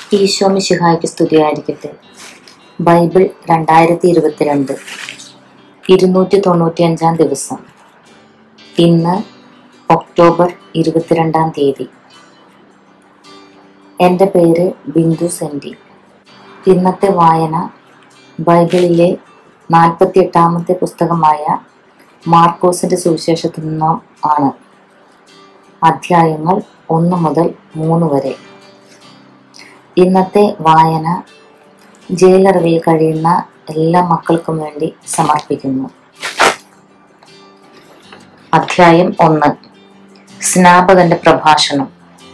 ഈശോ മിശിഹായ്ക്ക് സ്തുതിയായിരിക്കട്ടെ ബൈബിൾ രണ്ടായിരത്തി ഇരുപത്തിരണ്ട് ഇരുന്നൂറ്റി തൊണ്ണൂറ്റി അഞ്ചാം ദിവസം ഇന്ന് ഒക്ടോബർ ഇരുപത്തിരണ്ടാം തീയതി എൻ്റെ പേര് ബിന്ദു സെൻറ്റി ഇന്നത്തെ വായന ബൈബിളിലെ നാൽപ്പത്തി എട്ടാമത്തെ പുസ്തകമായ മാർക്കോസിൻ്റെ സുവിശേഷത്തിൽ നിന്നും ആണ് അധ്യായങ്ങൾ ഒന്ന് മുതൽ മൂന്ന് വരെ ഇന്നത്തെ വായന ജയിലറകളിൽ കഴിയുന്ന എല്ലാ മക്കൾക്കും വേണ്ടി സമർപ്പിക്കുന്നു അധ്യായം ഒന്ന് സ്നാപകന്റെ പ്രഭാഷണം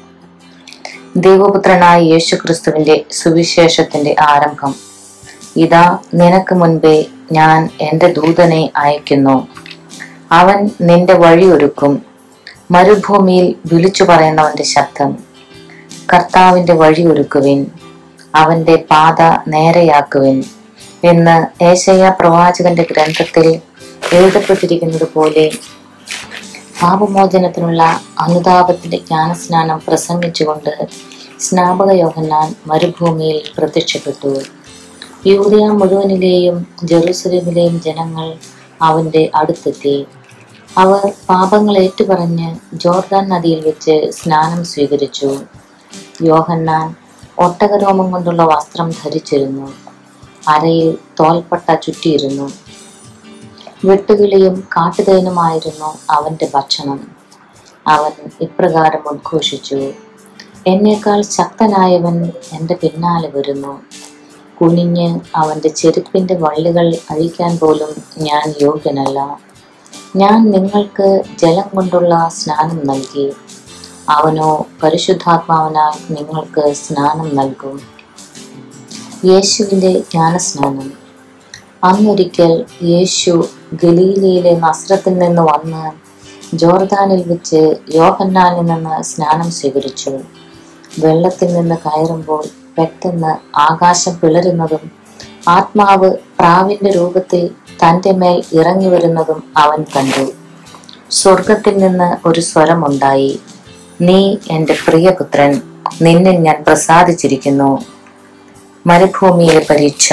ദൈവപുത്രനായ യേശു ക്രിസ്തുവിന്റെ സുവിശേഷത്തിന്റെ ആരംഭം ഇതാ നിനക്ക് മുൻപേ ഞാൻ എൻ്റെ ദൂതനെ അയക്കുന്നു അവൻ നിന്റെ വഴിയൊരുക്കും മരുഭൂമിയിൽ വിളിച്ചു പറയുന്നവന്റെ ശബ്ദം കർത്താവിന്റെ വഴി ഒരുക്കുവിൻ അവന്റെ പാത നേരെയാക്കുവിൻ എന്ന് ഏശയ പ്രവാചകന്റെ ഗ്രന്ഥത്തിൽ എഴുതപ്പെട്ടിരിക്കുന്നത് പോലെ പാപമോചനത്തിനുള്ള അനുതാപത്തിന്റെ ജ്ഞാനസ്നാനം പ്രസംഗിച്ചുകൊണ്ട് സ്നാപക യോഹന്നാൻ മരുഭൂമിയിൽ പ്രത്യക്ഷപ്പെട്ടു യൂറിയ മുഴുവനിലെയും ജെറൂസലേമിലെയും ജനങ്ങൾ അവന്റെ അടുത്തെത്തി അവർ പാപങ്ങൾ ഏറ്റുപറഞ്ഞ് ജോർദാൻ നദിയിൽ വെച്ച് സ്നാനം സ്വീകരിച്ചു യോഹന്നാൻ ഒട്ടകരോമം കൊണ്ടുള്ള വസ്ത്രം ധരിച്ചിരുന്നു അരയിൽ തോൽപ്പട്ട ചുറ്റിയിരുന്നു വെട്ടുകിളിയും കാട്ടുതേനുമായിരുന്നു അവന്റെ ഭക്ഷണം അവൻ ഇപ്രകാരം ഉദ്ഘോഷിച്ചു എന്നേക്കാൾ ശക്തനായവൻ എൻ്റെ പിന്നാലെ വരുന്നു കുനിഞ്ഞ് അവന്റെ ചെരുപ്പിന്റെ വള്ളികൾ അഴിക്കാൻ പോലും ഞാൻ യോഗ്യനല്ല ഞാൻ നിങ്ങൾക്ക് ജലം കൊണ്ടുള്ള സ്നാനം നൽകി അവനോ പരിശുദ്ധാത്മാവിനാൽ നിങ്ങൾക്ക് സ്നാനം നൽകും യേശുവിൻ്റെ ജ്ഞാനസ്നാനം അന്നൊരിക്കൽ യേശു ഗലീലയിലെ നസ്രത്തിൽ നിന്ന് വന്ന് ജോർദാനിൽ വെച്ച് യോഹന്നാനിൽ നിന്ന് സ്നാനം സ്വീകരിച്ചു വെള്ളത്തിൽ നിന്ന് കയറുമ്പോൾ പെട്ടെന്ന് ആകാശം പിളരുന്നതും ആത്മാവ് പ്രാവിന്റെ രൂപത്തിൽ തൻ്റെ മേൽ ഇറങ്ങി വരുന്നതും അവൻ കണ്ടു സ്വർഗത്തിൽ നിന്ന് ഒരു സ്വരമുണ്ടായി നീ എൻ്റെ പ്രിയപുത്രൻ നിന്നിൽ ഞാൻ പ്രസാദിച്ചിരിക്കുന്നു മരുഭൂമിയിലെ പരീക്ഷ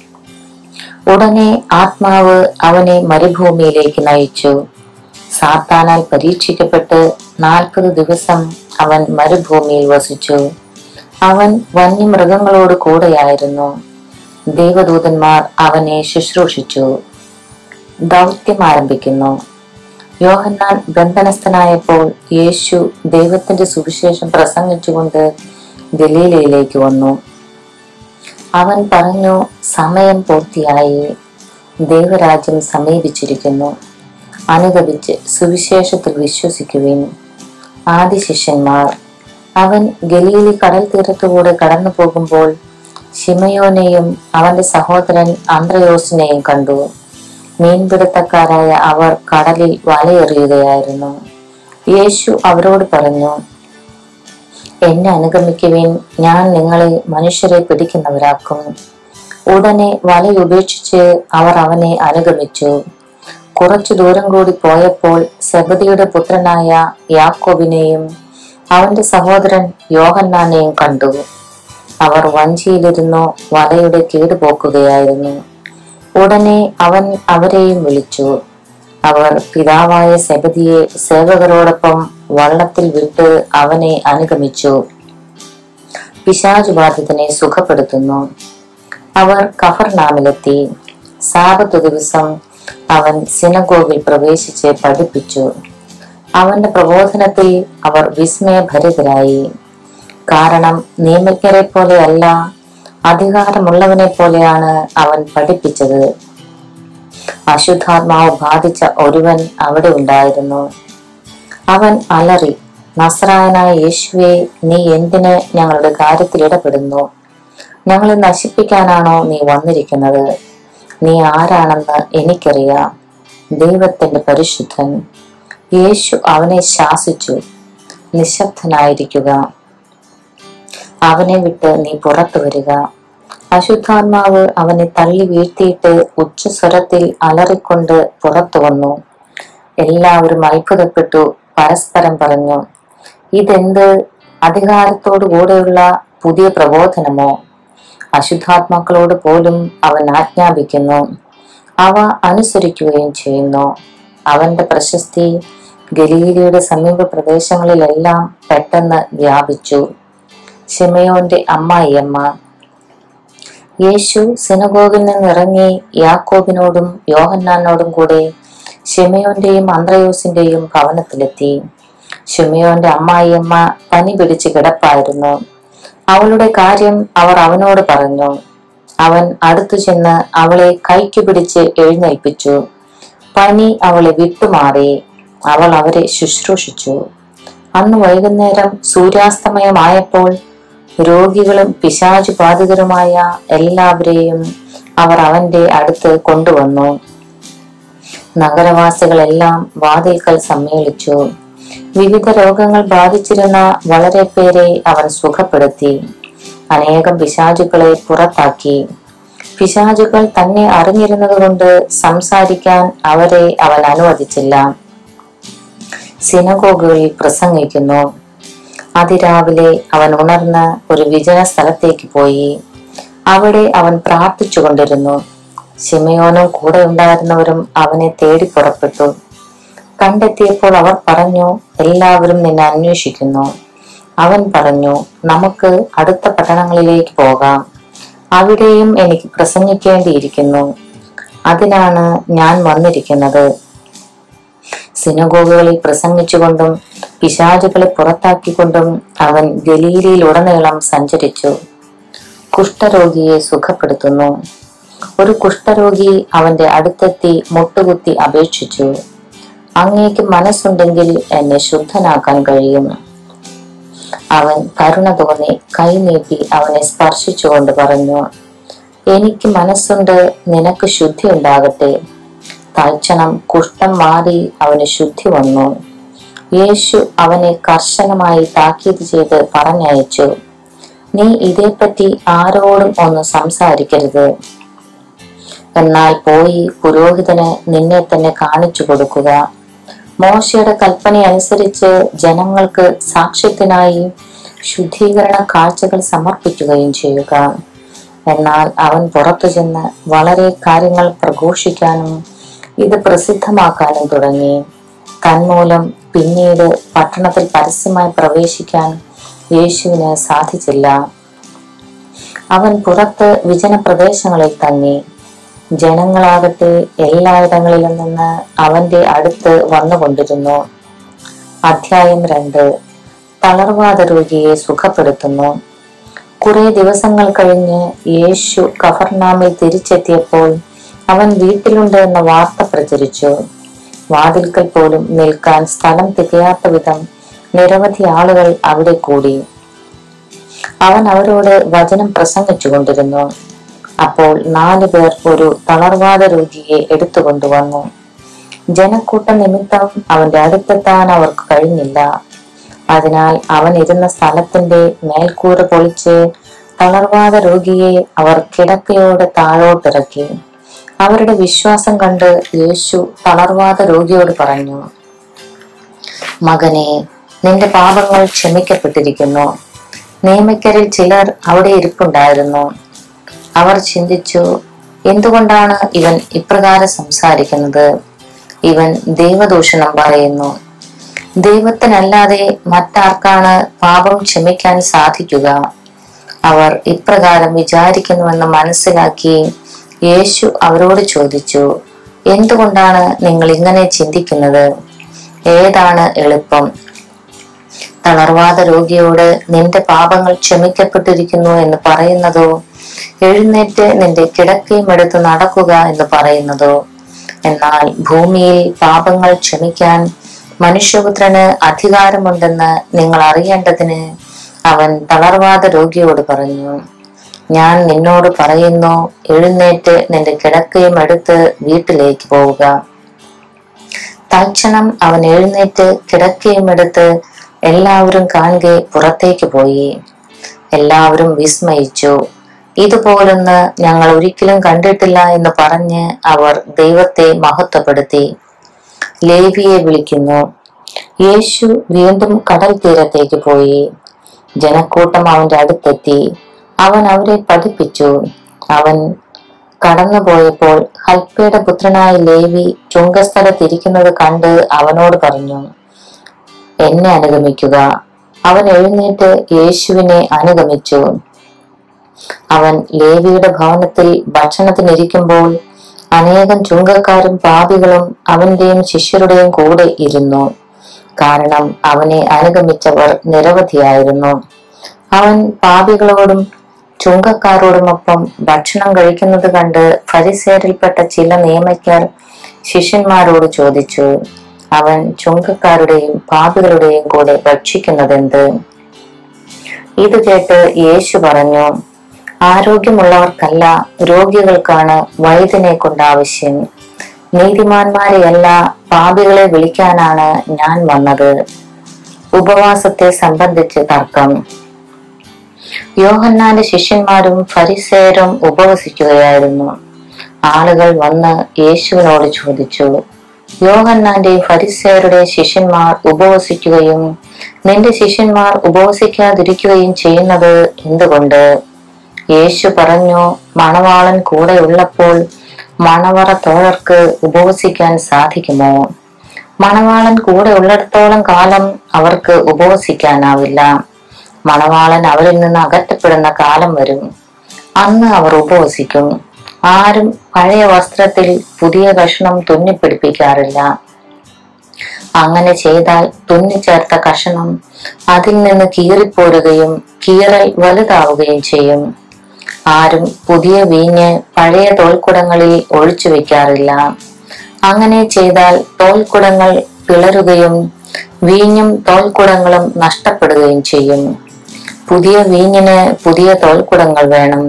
ഉടനെ ആത്മാവ് അവനെ മരുഭൂമിയിലേക്ക് നയിച്ചു സാത്താനാൽ പരീക്ഷിക്കപ്പെട്ട് നാൽപ്പത് ദിവസം അവൻ മരുഭൂമിയിൽ വസിച്ചു അവൻ വന്യമൃഗങ്ങളോട് കൂടെയായിരുന്നു ദേവദൂതന്മാർ അവനെ ശുശ്രൂഷിച്ചു ദൗത്യം ആരംഭിക്കുന്നു യോഹന്നാൻ ബന്ധനസ്ഥനായപ്പോൾ യേശു ദൈവത്തിന്റെ സുവിശേഷം പ്രസംഗിച്ചുകൊണ്ട് ഗലീലയിലേക്ക് വന്നു അവൻ പറഞ്ഞു സമയം പൂർത്തിയായി ദൈവരാജ്യം സമീപിച്ചിരിക്കുന്നു അനുഗമിച്ച് സുവിശേഷത്തിൽ വിശ്വസിക്കുവിൻ ആദ്യ ശിഷ്യന്മാർ അവൻ ഗലീലി കടൽ തീരത്തുകൂടെ കടന്നു പോകുമ്പോൾ ഷിമയോനെയും അവന്റെ സഹോദരൻ അന്ത്രയോസിനെയും കണ്ടു മീൻപിടുത്തക്കാരായ അവർ കടലിൽ വലയെറിയുകയായിരുന്നു യേശു അവരോട് പറഞ്ഞു എന്നെ അനുഗമിക്കുവിൻ ഞാൻ നിങ്ങളെ മനുഷ്യരെ പിടിക്കുന്നവരാക്കും ഉടനെ വലയുപേക്ഷിച്ച് അവർ അവനെ അനുഗമിച്ചു കുറച്ചു ദൂരം കൂടി പോയപ്പോൾ സെബദിയുടെ പുത്രനായ യാക്കോബിനെയും അവന്റെ സഹോദരൻ യോഹന്നാനെയും കണ്ടു അവർ വഞ്ചിയിലിരുന്നു വലയുടെ കേട് പോക്കുകയായിരുന്നു ഉടനെ അവൻ അവരെയും വിളിച്ചു അവർ പിതാവായ സെബദിയെ സേവകരോടൊപ്പം വള്ളത്തിൽ വിട്ട് അവനെ അനുഗമിച്ചു പിശാചുബാധിതനെ സുഖപ്പെടുത്തുന്നു അവർ കഫർനാമിലെത്തി സാപത്ത് ദിവസം അവൻ സിനഗോഗിൽ പ്രവേശിച്ച് പഠിപ്പിച്ചു അവന്റെ പ്രബോധനത്തിൽ അവർ വിസ്മയഭരിതരായി കാരണം നിയമജ്ഞരെ പോലെയല്ല അധികാരമുള്ളവനെ പോലെയാണ് അവൻ പഠിപ്പിച്ചത് അശുദ്ധാത്മാവ് ബാധിച്ച ഒരുവൻ അവിടെ ഉണ്ടായിരുന്നു അവൻ അലറി നസ്രായനായ യേശുവെ നീ എന്തിന് ഞങ്ങളുടെ കാര്യത്തിൽ ഇടപെടുന്നു ഞങ്ങളെ നശിപ്പിക്കാനാണോ നീ വന്നിരിക്കുന്നത് നീ ആരാണെന്ന് എനിക്കറിയാം ദൈവത്തിന്റെ പരിശുദ്ധൻ യേശു അവനെ ശാസിച്ചു നിശബ്ദനായിരിക്കുക അവനെ വിട്ട് നീ പുറത്തു വരിക അശുദ്ധാത്മാവ് അവനെ തള്ളി വീഴ്ത്തിയിട്ട് ഉച്ചസ്വരത്തിൽ അലറിക്കൊണ്ട് പുറത്തു വന്നു എല്ലാവരും അത്ഭുതപ്പെട്ടു പരസ്പരം പറഞ്ഞു ഇതെന്ത് അധികാരത്തോടു കൂടെയുള്ള പുതിയ പ്രബോധനമോ അശുദ്ധാത്മാക്കളോട് പോലും അവൻ ആജ്ഞാപിക്കുന്നു അവ അനുസരിക്കുകയും ചെയ്യുന്നു അവന്റെ പ്രശസ്തി ഗലീലയുടെ സമീപ പ്രദേശങ്ങളിലെല്ലാം പെട്ടെന്ന് വ്യാപിച്ചു ഷിമയോന്റെ അമ്മായിയമ്മ യേശു സിനഗോഗിൽ നിന്നിറങ്ങി യാക്കോബിനോടും യോഹന്നാനോടും കൂടെ ഷിമയോന്റെയും അന്ത്രയോസിന്റെയും ഭവനത്തിലെത്തി ഷിമയോന്റെ അമ്മായിയമ്മ പനി പിടിച്ച് കിടപ്പായിരുന്നു അവളുടെ കാര്യം അവർ അവനോട് പറഞ്ഞു അവൻ അടുത്തു ചെന്ന് അവളെ കൈക്ക് പിടിച്ച് എഴുന്നേൽപ്പിച്ചു പനി അവളെ വിട്ടുമാറി അവൾ അവരെ ശുശ്രൂഷിച്ചു അന്ന് വൈകുന്നേരം സൂര്യാസ്തമയമായപ്പോൾ രോഗികളും പിശാചു ബാധിതരുമായ എല്ലാവരെയും അവർ അവന്റെ അടുത്ത് കൊണ്ടുവന്നു നഗരവാസികളെല്ലാം വാതിൽക്കൽ സമ്മേളിച്ചു വിവിധ രോഗങ്ങൾ ബാധിച്ചിരുന്ന വളരെ പേരെ അവൻ സുഖപ്പെടുത്തി അനേകം പിശാചുക്കളെ പുറത്താക്കി പിശാചുക്കൾ തന്നെ അറിഞ്ഞിരുന്നതുകൊണ്ട് സംസാരിക്കാൻ അവരെ അവൻ അനുവദിച്ചില്ല സിനഗോഗുകളിൽ പ്രസംഗിക്കുന്നു അതിരാവിലെ അവൻ ഉണർന്ന് ഒരു വിജന സ്ഥലത്തേക്ക് പോയി അവിടെ അവൻ പ്രാർത്ഥിച്ചുകൊണ്ടിരുന്നു ശിമയോനും കൂടെ ഉണ്ടായിരുന്നവരും അവനെ തേടി പുറപ്പെട്ടു കണ്ടെത്തിയപ്പോൾ അവർ പറഞ്ഞു എല്ലാവരും നിന്നെ അന്വേഷിക്കുന്നു അവൻ പറഞ്ഞു നമുക്ക് അടുത്ത പട്ടണങ്ങളിലേക്ക് പോകാം അവിടെയും എനിക്ക് പ്രസംഗിക്കേണ്ടിയിരിക്കുന്നു അതിനാണ് ഞാൻ വന്നിരിക്കുന്നത് സിനഗോഗുകളിൽ പ്രസംഗിച്ചുകൊണ്ടും പിശാചുകളെ പുറത്താക്കിക്കൊണ്ടും അവൻ ഗലീലയിലുടനീളം സഞ്ചരിച്ചു കുഷ്ഠരോഗിയെ സുഖപ്പെടുത്തുന്നു ഒരു കുഷ്ഠരോഗി അവന്റെ അടുത്തെത്തി മുട്ടുകുത്തി അപേക്ഷിച്ചു അങ്ങേക്ക് മനസ്സുണ്ടെങ്കിൽ എന്നെ ശുദ്ധനാക്കാൻ കഴിയും അവൻ കരുണ തോന്നി കൈ നീട്ടി അവനെ സ്പർശിച്ചുകൊണ്ട് പറഞ്ഞു എനിക്ക് മനസ്സുണ്ട് നിനക്ക് ശുദ്ധി ഉണ്ടാകട്ടെ തൽക്ഷണം കുഷ്ഠം മാറി അവന് ശുദ്ധി വന്നു യേശു അവനെ കർശനമായി താക്കീത് ചെയ്ത് പറഞ്ഞയച്ചു നീ ഇതേപ്പറ്റി ആരോടും ഒന്നും സംസാരിക്കരുത് എന്നാൽ പോയി പുരോഹിതന് നിന്നെ തന്നെ കാണിച്ചു കൊടുക്കുക മോശയുടെ കൽപ്പന അനുസരിച്ച് ജനങ്ങൾക്ക് സാക്ഷ്യത്തിനായി ശുദ്ധീകരണ കാഴ്ചകൾ സമർപ്പിക്കുകയും ചെയ്യുക എന്നാൽ അവൻ പുറത്തു ചെന്ന് വളരെ കാര്യങ്ങൾ പ്രഘോഷിക്കാനും ഇത് പ്രസിദ്ധമാക്കാനും തുടങ്ങി തന്മൂലം പിന്നീട് പട്ടണത്തിൽ പരസ്യമായി പ്രവേശിക്കാൻ യേശുവിന് സാധിച്ചില്ല അവൻ പുറത്ത് വിജന പ്രദേശങ്ങളിൽ തങ്ങി ജനങ്ങളാകട്ടെ എല്ലായിടങ്ങളിലും നിന്ന് അവന്റെ അടുത്ത് വന്നുകൊണ്ടിരുന്നു അധ്യായം രണ്ട് തളർവാദ രോഗിയെ സുഖപ്പെടുത്തുന്നു കുറെ ദിവസങ്ങൾ കഴിഞ്ഞ് യേശു കഫർനാമിൽ തിരിച്ചെത്തിയപ്പോൾ അവൻ വീട്ടിലുണ്ട് എന്ന വാർത്ത പ്രചരിച്ചു വാതിൽക്കൽ പോലും നിൽക്കാൻ സ്ഥലം തികയാത്ത വിധം നിരവധി ആളുകൾ അവിടെ കൂടി അവൻ അവരോട് വചനം പ്രസംഗിച്ചുകൊണ്ടിരുന്നു അപ്പോൾ നാലു പേർ ഒരു തളർവാദ രോഗിയെ എടുത്തുകൊണ്ടുവന്നു ജനക്കൂട്ട നിമിത്തം അവന്റെ അടുത്തെത്താൻ അവർക്ക് കഴിഞ്ഞില്ല അതിനാൽ അവൻ ഇരുന്ന സ്ഥലത്തിന്റെ മേൽക്കൂര പൊളിച്ച് തളർവാദ രോഗിയെ അവർ കിടക്കയോടെ താഴോട്ടിറക്കി അവരുടെ വിശ്വാസം കണ്ട് യേശു തളർവാദ രോഗിയോട് പറഞ്ഞു മകനെ നിന്റെ പാപങ്ങൾ ക്ഷമിക്കപ്പെട്ടിരിക്കുന്നു നിയമക്കരിൽ ചിലർ അവിടെ ഇരിപ്പുണ്ടായിരുന്നു അവർ ചിന്തിച്ചു എന്തുകൊണ്ടാണ് ഇവൻ ഇപ്രകാരം സംസാരിക്കുന്നത് ഇവൻ ദൈവദൂഷണം പറയുന്നു ദൈവത്തിനല്ലാതെ മറ്റാർക്കാണ് പാപം ക്ഷമിക്കാൻ സാധിക്കുക അവർ ഇപ്രകാരം വിചാരിക്കുന്നുവെന്ന് മനസ്സിലാക്കി യേശു അവരോട് ചോദിച്ചു എന്തുകൊണ്ടാണ് നിങ്ങൾ ഇങ്ങനെ ചിന്തിക്കുന്നത് ഏതാണ് എളുപ്പം തളർവാദ രോഗിയോട് നിന്റെ പാപങ്ങൾ ക്ഷമിക്കപ്പെട്ടിരിക്കുന്നു എന്ന് പറയുന്നതോ എഴുന്നേറ്റ് നിന്റെ കിടക്കയും എടുത്ത് നടക്കുക എന്ന് പറയുന്നതോ എന്നാൽ ഭൂമിയിൽ പാപങ്ങൾ ക്ഷമിക്കാൻ മനുഷ്യപുത്രന് അധികാരമുണ്ടെന്ന് നിങ്ങൾ അറിയേണ്ടതിന് അവൻ തളർവാദ രോഗിയോട് പറഞ്ഞു ഞാൻ നിന്നോട് പറയുന്നു എഴുന്നേറ്റ് നിന്റെ കിടക്കയും എടുത്ത് വീട്ടിലേക്ക് പോവുക തൽക്ഷണം അവൻ എഴുന്നേറ്റ് കിടക്കയും എടുത്ത് എല്ലാവരും കാണുകെ പുറത്തേക്ക് പോയി എല്ലാവരും വിസ്മയിച്ചു ഇതുപോലൊന്ന് ഞങ്ങൾ ഒരിക്കലും കണ്ടിട്ടില്ല എന്ന് പറഞ്ഞ് അവർ ദൈവത്തെ മഹത്വപ്പെടുത്തി ലേവിയെ വിളിക്കുന്നു യേശു വീണ്ടും കടൽ തീരത്തേക്ക് പോയി ജനക്കൂട്ടം അവന്റെ അടുത്തെത്തി അവൻ അവരെ പഠിപ്പിച്ചു അവൻ കടന്നുപോയപ്പോൾ ഹൽപ്പയുടെ പുത്രനായ ലേവി ചുങ്കസ്ഥലത്തിരിക്കുന്നത് കണ്ട് അവനോട് പറഞ്ഞു എന്നെ അനുഗമിക്കുക അവൻ എഴുന്നേറ്റ് യേശുവിനെ അനുഗമിച്ചു അവൻ ലേവിയുടെ ഭവനത്തിൽ ഭക്ഷണത്തിനിരിക്കുമ്പോൾ അനേകം ചുങ്കക്കാരും പാപികളും അവന്റെയും ശിഷ്യരുടെയും കൂടെ ഇരുന്നു കാരണം അവനെ അനുഗമിച്ചവർ നിരവധിയായിരുന്നു അവൻ പാപികളോടും ചുങ്കക്കാരോടുമൊപ്പം ഭക്ഷണം കഴിക്കുന്നത് കണ്ട് ഫരിസേരിൽപ്പെട്ട ചില നിയമജ്ഞർ ശിഷ്യന്മാരോട് ചോദിച്ചു അവൻ ചുങ്കക്കാരുടെയും പാപികളുടെയും കൂടെ ഭക്ഷിക്കുന്നതെന്ത് ഇത് കേട്ട് യേശു പറഞ്ഞു ആരോഗ്യമുള്ളവർക്കല്ല രോഗികൾക്കാണ് വൈദ്യനെ കൊണ്ട് ആവശ്യം നീതിമാന്മാരെയല്ല പാപികളെ വിളിക്കാനാണ് ഞാൻ വന്നത് ഉപവാസത്തെ സംബന്ധിച്ച് തർക്കം യോഹന്നാന്റെ ശിഷ്യന്മാരും ഫരിസേരും ഉപവസിക്കുകയായിരുന്നു ആളുകൾ വന്ന് യേശുവിനോട് ചോദിച്ചു യോഹന്നാന്റെ ഫരിസേരുടെ ശിഷ്യന്മാർ ഉപവസിക്കുകയും നിന്റെ ശിഷ്യന്മാർ ഉപവസിക്കാതിരിക്കുകയും ചെയ്യുന്നത് എന്തുകൊണ്ട് യേശു പറഞ്ഞു മണവാളൻ കൂടെ ഉള്ളപ്പോൾ മണവറ തോഴർക്ക് ഉപവസിക്കാൻ സാധിക്കുമോ മണവാളൻ കൂടെ ഉള്ളിടത്തോളം കാലം അവർക്ക് ഉപവസിക്കാനാവില്ല മണവാളൻ അവരിൽ നിന്ന് അകറ്റപ്പെടുന്ന കാലം വരും അന്ന് അവർ ഉപവസിക്കും ആരും പഴയ വസ്ത്രത്തിൽ പുതിയ കഷ്ണം തുന്നിപ്പിടിപ്പിക്കാറില്ല അങ്ങനെ ചെയ്താൽ തുന്നിച്ചേർത്ത കഷണം അതിൽ നിന്ന് കീറിപ്പോരുകയും കീറൽ വലുതാവുകയും ചെയ്യും ആരും പുതിയ വീഞ്ഞ് പഴയ തോൽക്കുടങ്ങളിൽ ഒഴിച്ചു വെക്കാറില്ല അങ്ങനെ ചെയ്താൽ തോൽക്കുടങ്ങൾ പിളരുകയും വീഞ്ഞും തോൽക്കുടങ്ങളും നഷ്ടപ്പെടുകയും ചെയ്യും പുതിയ വീഞ്ഞിന് പുതിയ തോൽക്കുടങ്ങൾ വേണം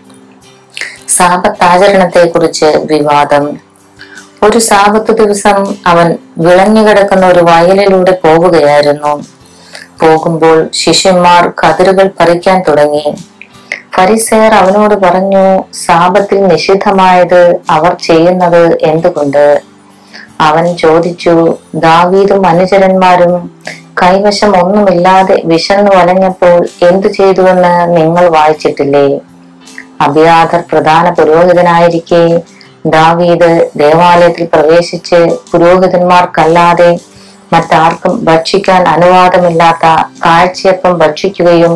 സാപത്താചരണത്തെ കുറിച്ച് വിവാദം ഒരു സാപത്ത് ദിവസം അവൻ വിളഞ്ഞുകിടക്കുന്ന ഒരു വയലിലൂടെ പോവുകയായിരുന്നു പോകുമ്പോൾ ശിഷ്യന്മാർ കതിരുകൾ പറിക്കാൻ തുടങ്ങി ഫരിസേർ അവനോട് പറഞ്ഞു സാപത്തിൽ നിഷിദ്ധമായത് അവർ ചെയ്യുന്നത് എന്തുകൊണ്ട് അവൻ ചോദിച്ചു ദാവീദും അനുചരന്മാരും കൈവശം ഒന്നുമില്ലാതെ വിശന്നു വലഞ്ഞപ്പോൾ എന്തു ചെയ്തുവെന്ന് നിങ്ങൾ വായിച്ചിട്ടില്ലേ അബിയാദർ പ്രധാന പുരോഹിതനായിരിക്കെ ദാവീദ് ദേവാലയത്തിൽ പ്രവേശിച്ച് പുരോഹിതന്മാർക്കല്ലാതെ മറ്റാർക്കും ഭക്ഷിക്കാൻ അനുവാദമില്ലാത്ത കാഴ്ചയപ്പം ഭക്ഷിക്കുകയും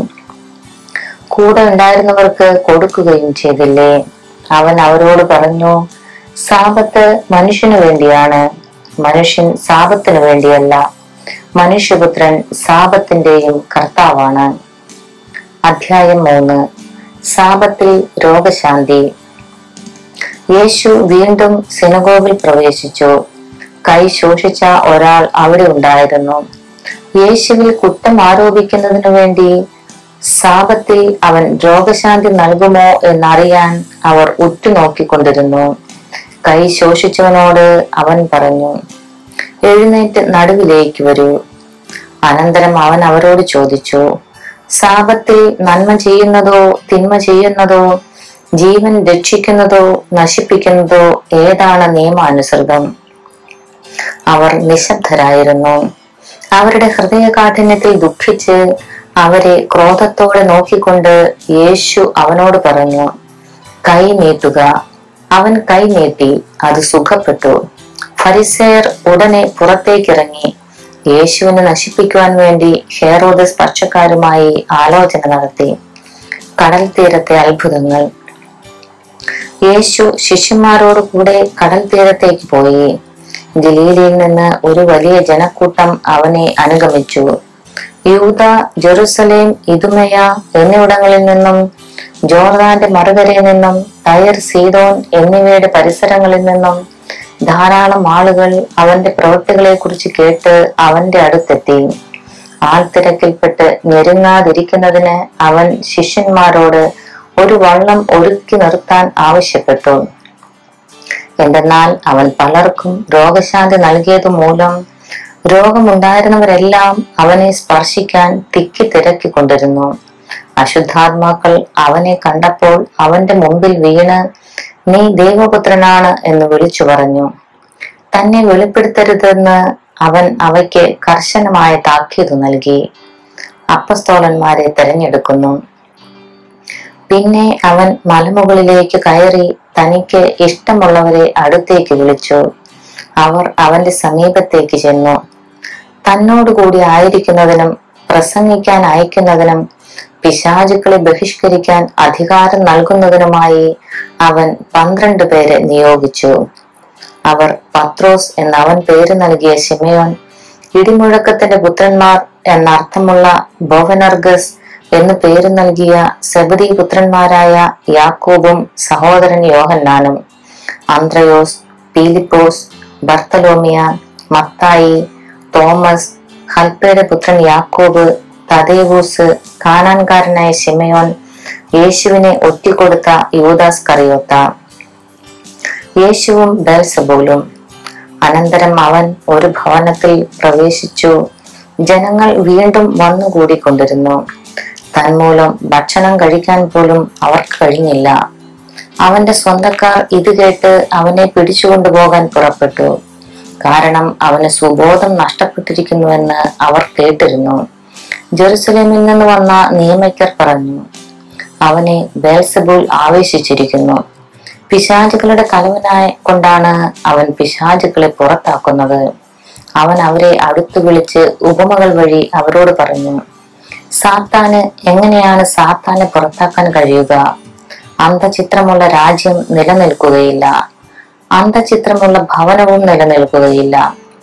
കൂടെ ഉണ്ടായിരുന്നവർക്ക് കൊടുക്കുകയും ചെയ്തില്ലേ അവൻ അവരോട് പറഞ്ഞു സാപത്ത് മനുഷ്യനു വേണ്ടിയാണ് മനുഷ്യൻ സാപത്തിനു വേണ്ടിയല്ല മനുഷ്യപുത്രൻ സാപത്തിന്റെയും കർത്താവാണ് അധ്യായം മൂന്ന് സാപത്തിൽ രോഗശാന്തി യേശു വീണ്ടും സിനഗോഗിൽ പ്രവേശിച്ചു കൈ ശോഷിച്ച ഒരാൾ അവിടെ ഉണ്ടായിരുന്നു യേശുവിൽ കുറ്റം ആരോപിക്കുന്നതിനു വേണ്ടി സാപത്തിൽ അവൻ രോഗശാന്തി നൽകുമോ എന്നറിയാൻ അവർ ഉറ്റുനോക്കിക്കൊണ്ടിരുന്നു കൈ ശോഷിച്ചവനോട് അവൻ പറഞ്ഞു എഴുന്നേറ്റ് നടുവിലേക്ക് വരൂ അനന്തരം അവൻ അവരോട് ചോദിച്ചു സാപത്തിൽ നന്മ ചെയ്യുന്നതോ തിന്മ ചെയ്യുന്നതോ ജീവൻ രക്ഷിക്കുന്നതോ നശിപ്പിക്കുന്നതോ ഏതാണ് നിയമാനുസൃതം അവർ നിശബ്ദരായിരുന്നു അവരുടെ ഹൃദയകാഠിന്യത്തിൽ ദുഃഖിച്ച് അവരെ ക്രോധത്തോടെ നോക്കിക്കൊണ്ട് യേശു അവനോട് പറഞ്ഞു കൈ നീട്ടുക അവൻ കൈ നീട്ടി അത് സുഖപ്പെട്ടു ഫരിസേർ ഉടനെ പുറത്തേക്കിറങ്ങി യേശുവിനെ നശിപ്പിക്കുവാൻ വേണ്ടി ഹേറോദസ് പക്ഷക്കാരുമായി ആലോചന നടത്തി കടൽ തീരത്തെ അത്ഭുതങ്ങൾ യേശു ശിഷ്യന്മാരോട് കൂടെ കടൽ തീരത്തേക്ക് പോയി ഗലീലയിൽ നിന്ന് ഒരു വലിയ ജനക്കൂട്ടം അവനെ അനുഗമിച്ചു യൂത ജെറുസലേം ഇതുമയ എന്നിവിടങ്ങളിൽ നിന്നും ജോർദാന്റെ മറുകരയിൽ നിന്നും ടയർ സീതോൻ എന്നിവയുടെ പരിസരങ്ങളിൽ നിന്നും ധാരാളം ആളുകൾ അവന്റെ പ്രവൃത്തികളെ കുറിച്ച് കേട്ട് അവന്റെ അടുത്തെത്തി ആൾത്തിരക്കിൽപ്പെട്ട് ഞെരുങ്ങാതിരിക്കുന്നതിന് അവൻ ശിഷ്യന്മാരോട് ഒരു വള്ളം ഒരുക്കി നിർത്താൻ ആവശ്യപ്പെട്ടു എന്തെന്നാൽ അവൻ പലർക്കും രോഗശാന്തി നൽകിയത് മൂലം രോഗമുണ്ടായിരുന്നവരെല്ലാം അവനെ സ്പർശിക്കാൻ തിക്കി തിരക്കിക്കൊണ്ടിരുന്നു അശുദ്ധാത്മാക്കൾ അവനെ കണ്ടപ്പോൾ അവന്റെ മുമ്പിൽ വീണ് നീ ദൈവപുത്രനാണ് എന്ന് വിളിച്ചു പറഞ്ഞു തന്നെ വെളിപ്പെടുത്തരുതെന്ന് അവൻ അവയ്ക്ക് കർശനമായ താക്കീത് നൽകി അപ്പസ്തോലന്മാരെ തെരഞ്ഞെടുക്കുന്നു പിന്നെ അവൻ മലമുകളിലേക്ക് കയറി തനിക്ക് ഇഷ്ടമുള്ളവരെ അടുത്തേക്ക് വിളിച്ചു അവർ അവന്റെ സമീപത്തേക്ക് ചെന്നു തന്നോടുകൂടി ആയിരിക്കുന്നതിനും പ്രസംഗിക്കാൻ അയക്കുന്നതിനും പിശാചുക്കളെ ബഹിഷ്കരിക്കാൻ അധികാരം നൽകുന്നതിനുമായി അവൻ പന്ത്രണ്ട് പേരെ നിയോഗിച്ചു അവർ പത്രോസ് എന്ന അവൻ പേര് നൽകിയ ശിമയോൻ ഇടിമുഴക്കത്തിന്റെ പുത്രന്മാർ എന്നർത്ഥമുള്ള ബോവനർഗസ് എന്ന് പേര് നൽകിയ സെബദി പുത്രന്മാരായ യാക്കോബും സഹോദരൻ യോഹന്നാനും അന്ത്രയോസ് പീലിപ്പോസ് ബർത്തലോമിയ മത്തായി തോമസ് ഹൽപ്പയുടെ പുത്രൻ യാക്കോബ് തദേവൂസ് കാനാൻകാരനായ ശിമയോൻ യേശുവിനെ ഒറ്റിക്കൊടുത്ത യൂദാസ് കറിയോത്ത യേശുവും ബേൽസബൂലും അനന്തരം അവൻ ഒരു ഭവനത്തിൽ പ്രവേശിച്ചു ജനങ്ങൾ വീണ്ടും വന്നുകൂടിക്കൊണ്ടിരുന്നു തന്മൂലം ഭക്ഷണം കഴിക്കാൻ പോലും അവർക്ക് കഴിഞ്ഞില്ല അവന്റെ സ്വന്തക്കാർ ഇത് കേട്ട് അവനെ പിടിച്ചുകൊണ്ടുപോകാൻ പുറപ്പെട്ടു കാരണം അവന് സുബോധം നഷ്ടപ്പെട്ടിരിക്കുന്നുവെന്ന് അവർ കേട്ടിരുന്നു ജെറുസലേമിൽ നിന്ന് വന്ന നിയമയ്ക്കർ പറഞ്ഞു അവനെ ബേൽസബൂൾ ആവേശിച്ചിരിക്കുന്നു പിശാചുകളുടെ തലവനായ കൊണ്ടാണ് അവൻ പിശാചുക്കളെ പുറത്താക്കുന്നത് അവൻ അവരെ അടുത്തു വിളിച്ച് ഉപമകൾ വഴി അവരോട് പറഞ്ഞു സാത്താന് എങ്ങനെയാണ് സാത്താനെ പുറത്താക്കാൻ കഴിയുക അന്തചിത്രമുള്ള രാജ്യം നിലനിൽക്കുകയില്ല അന്തചിത്രമുള്ള ഭവനവും നിലനിൽക്കുകയില്ല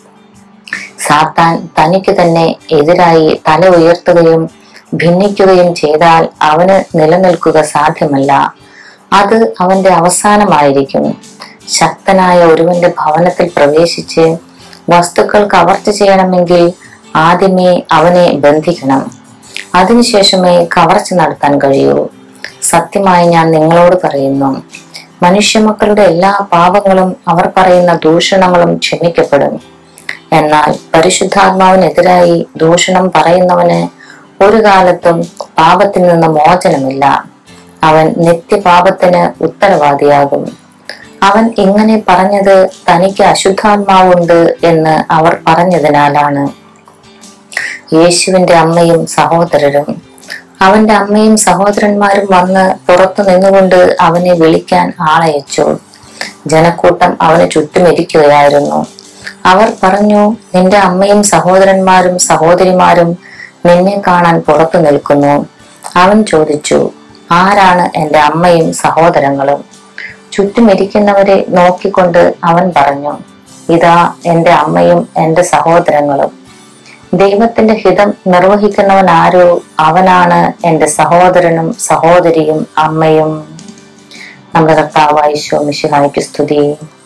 സാത്താൻ തനിക്ക് തന്നെ എതിരായി തല ഉയർത്തുകയും ഭിന്നിക്കുകയും ചെയ്താൽ അവന് നിലനിൽക്കുക സാധ്യമല്ല അത് അവന്റെ അവസാനമായിരിക്കും ശക്തനായ ഒരുവന്റെ ഭവനത്തിൽ പ്രവേശിച്ച് വസ്തുക്കൾ കവർച്ച ചെയ്യണമെങ്കിൽ ആദ്യമേ അവനെ ബന്ധിക്കണം അതിനുശേഷമേ കവർച്ച നടത്താൻ കഴിയൂ സത്യമായി ഞാൻ നിങ്ങളോട് പറയുന്നു മനുഷ്യമക്കളുടെ എല്ലാ പാപങ്ങളും അവർ പറയുന്ന ദൂഷണങ്ങളും ക്ഷമിക്കപ്പെടും എന്നാൽ പരിശുദ്ധാത്മാവിനെതിരായി ദൂഷണം പറയുന്നവന് ഒരു കാലത്തും പാപത്തിൽ നിന്ന് മോചനമില്ല അവൻ നിത്യപാപത്തിന് ഉത്തരവാദിയാകും അവൻ ഇങ്ങനെ പറഞ്ഞത് തനിക്ക് അശുദ്ധാത്മാവുണ്ട് എന്ന് അവർ പറഞ്ഞതിനാലാണ് യേശുവിന്റെ അമ്മയും സഹോദരരും അവന്റെ അമ്മയും സഹോദരന്മാരും വന്ന് പുറത്തു നിന്നുകൊണ്ട് അവനെ വിളിക്കാൻ ആളയച്ചു ജനക്കൂട്ടം അവന് ചുറ്റുമിരിക്കുകയായിരുന്നു അവർ പറഞ്ഞു നിന്റെ അമ്മയും സഹോദരന്മാരും സഹോദരിമാരും നിന്നെ കാണാൻ പുറത്തു നിൽക്കുന്നു അവൻ ചോദിച്ചു ആരാണ് എന്റെ അമ്മയും സഹോദരങ്ങളും ചുറ്റുമിരിക്കുന്നവരെ നോക്കിക്കൊണ്ട് അവൻ പറഞ്ഞു ഇതാ എന്റെ അമ്മയും എന്റെ സഹോദരങ്ങളും ദൈവത്തിന്റെ ഹിതം നിർവഹിക്കുന്നവൻ ആരോ അവനാണ് എന്റെ സഹോദരനും സഹോദരിയും അമ്മയും നമ്മുടെ കർത്താവായ ഈശോ മിശിഹായ്ക്ക് സ്തുതി